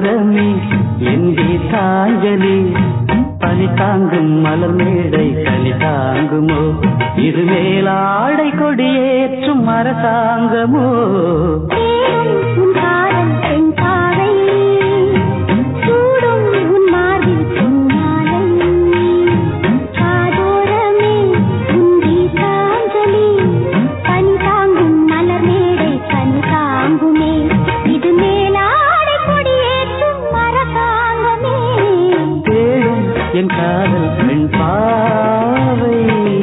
காதோரமே என் கீதாஞ்சலி பனி தாங்கும் மலர் மேடை கனி தாங்குமோ இது மேலாடை கொடியேற்றும் அரசாங்கமோ தேடும் உன் காதல் பெண் பாவை சூடும் உன் மார்பில் பொன்மாலை காதோரமே உன் கீதாஞ்சலி பனி தாங்கும் மலர் மேடை கனி தாங்குமே இது மேலாடை கொடியேற்றும் அரசாங்கமே தேடும் என் காதல் பெண் பாவை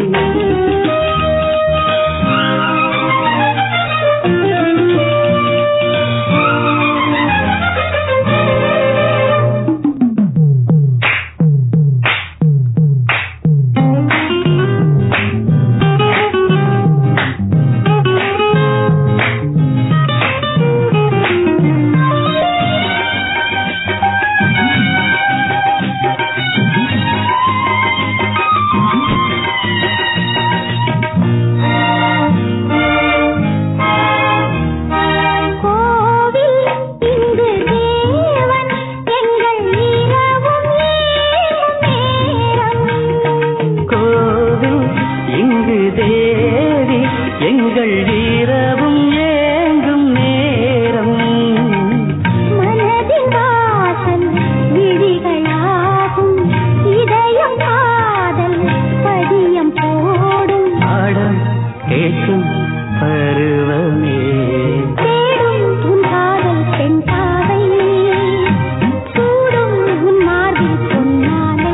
கோவில் இங்கு தேவன் எங்கள் இரவும் ஏகும் நேரம் கோவில் இங்கு தேவி எங்கள் இரவும் ஏங்கும் நேரம் மனதின் வாசல் விழிகளாகும் இதயம் காதல் பதியம் போடும் ஆடம் கேட்கும் பருவமே தேடும் உன் காதல் பெண் பாவை சூடும் உன் மார்பில் பொன்னாலை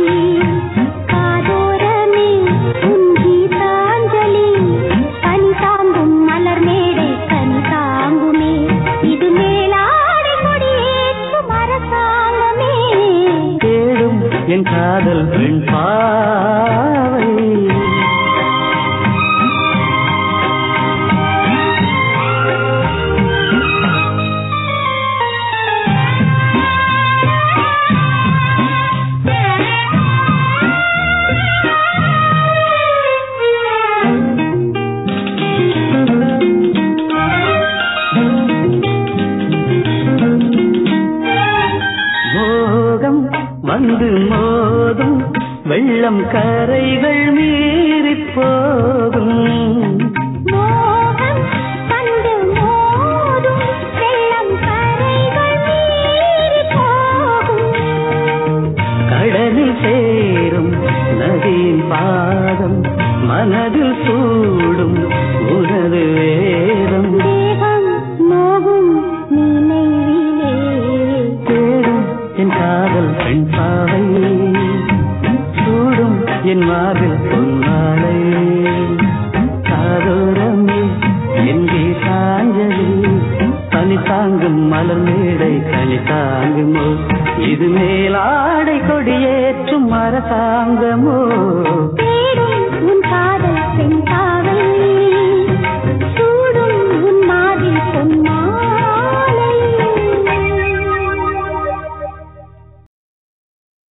காதோரமே உன் கீதாஞ்சலி கனி தாங்கும் மலர் மேடை கனி தாங்குமே இது மேலாடை கொடியேற்றும் அரசாங்கமே தேடும் என் காதல் பெண் பாவை மோகம் வந்து மோதும் வெள்ளம் கரைகள் மீறி போகும் மோகம் கண்டு மோதும் வெள்ளம் கரைகள் மீறி போகும் கடலில் சேரும் நதியின் பாதம் மனதில் சூடும் உனது வேதம் தேகம் நோகும் நினைவிலே தேடும் என் காதல் பெண் பாவை சூடும் என் மார்பில் பொன்னாளை காதோரமே என் கீதாஞ்சலி பனி தாங்கும் மலர் மேடை கனி தாங்குமோ இது மேலாடை கொடியேற்றும் அரசாங்கமோ